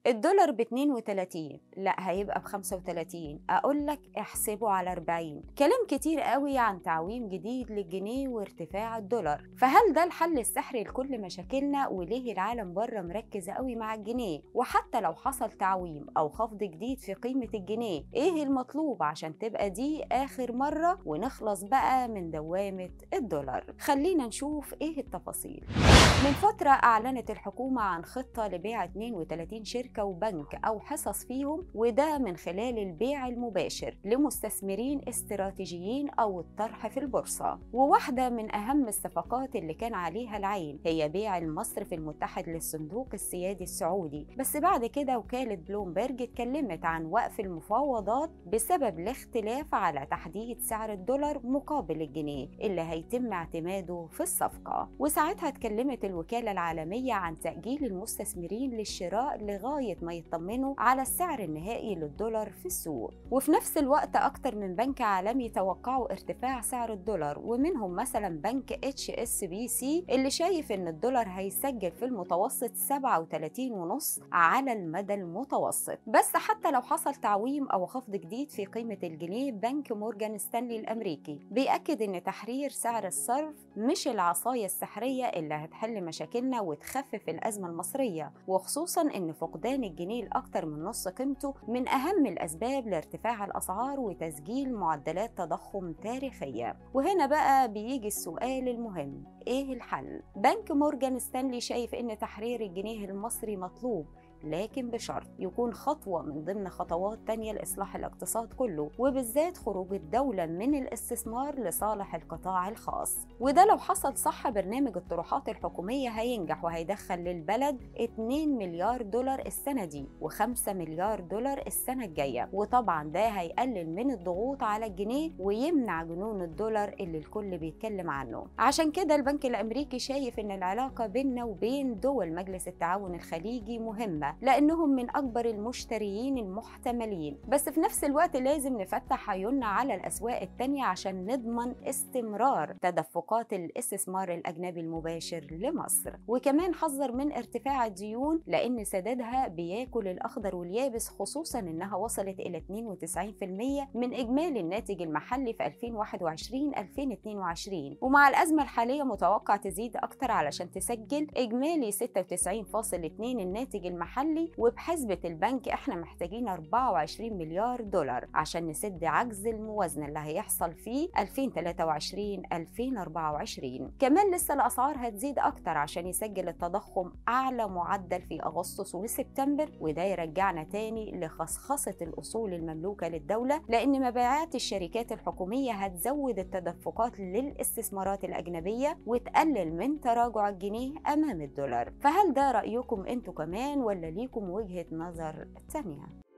الدولار ب 32 لا هيبقى ب 35 اقول لك احسبه على 40 كلام كتير قوي عن تعويم جديد للجنيه وارتفاع الدولار فهل ده الحل السحري لكل مشاكلنا وليه العالم بره مركز قوي مع الجنيه وحتى لو حصل تعويم او خفض جديد في قيمه الجنيه ايه المطلوب عشان تبقى دي اخر مره ونخلص بقى من دوامه الدولار خلينا نشوف ايه التفاصيل من فترة أعلنت الحكومة عن خطة لبيع 32 شركة وبنك أو حصص فيهم وده من خلال البيع المباشر لمستثمرين استراتيجيين أو الطرح في البورصة وواحدة من أهم الصفقات اللي كان عليها العين هي بيع المصرف المتحد للصندوق السيادي السعودي بس بعد كده وكالة بلومبرج اتكلمت عن وقف المفاوضات بسبب الاختلاف على تحديد سعر الدولار مقابل الجنيه اللي هيتم اعتماده في الصفقة وساعتها اتكلمت الوكالة العالمية عن تأجيل المستثمرين للشراء لغاية ما يطمنوا على السعر النهائي للدولار في السوق وفي نفس الوقت أكتر من بنك عالمي توقعوا ارتفاع سعر الدولار ومنهم مثلا بنك اتش اس بي سي اللي شايف ان الدولار هيسجل في المتوسط 37 ونص على المدى المتوسط بس حتى لو حصل تعويم او خفض جديد في قيمة الجنيه بنك مورجان ستانلي الامريكي بيأكد ان تحرير سعر الصرف مش العصاية السحرية اللي هتحل مشاكلنا وتخفف الأزمة المصرية وخصوصا ان فقدان الجنيه لأكتر من نص قيمته من أهم الأسباب لارتفاع الأسعار وتسجيل معدلات تضخم تاريخية وهنا بقى بيجي السؤال المهم ايه الحل؟ بنك مورجان ستانلي شايف ان تحرير الجنيه المصري مطلوب لكن بشرط يكون خطوة من ضمن خطوات تانية لإصلاح الاقتصاد كله وبالذات خروج الدولة من الاستثمار لصالح القطاع الخاص وده لو حصل صح برنامج الطروحات الحكومية هينجح وهيدخل للبلد 2 مليار دولار السنة دي و5 مليار دولار السنة الجاية وطبعا ده هيقلل من الضغوط على الجنيه ويمنع جنون الدولار اللي الكل بيتكلم عنه عشان كده البنك الأمريكي شايف إن العلاقة بيننا وبين دول مجلس التعاون الخليجي مهمة لأنهم من أكبر المشتريين المحتملين بس في نفس الوقت لازم نفتح عيوننا على الأسواق التانية عشان نضمن استمرار تدفقات الاستثمار الأجنبي المباشر لمصر وكمان حذر من ارتفاع الديون لأن سدادها بياكل الأخضر واليابس خصوصا إنها وصلت إلى 92% من إجمالي الناتج المحلي في 2021-2022 ومع الأزمة الحالية متوقع تزيد أكتر علشان تسجل إجمالي 96.2 الناتج المحلي وبحسبة البنك احنا محتاجين 24 مليار دولار عشان نسد عجز الموازنة اللي هيحصل فيه 2023 2024 كمان لسه الأسعار هتزيد أكتر عشان يسجل التضخم أعلى معدل في أغسطس وسبتمبر وده يرجعنا تاني لخصخصة الأصول المملوكة للدولة لأن مبيعات الشركات الحكومية هتزود التدفقات للاستثمارات الأجنبية وتقلل من تراجع الجنيه أمام الدولار فهل ده رأيكم أنتوا كمان ولا ليكم وجهة نظر تانية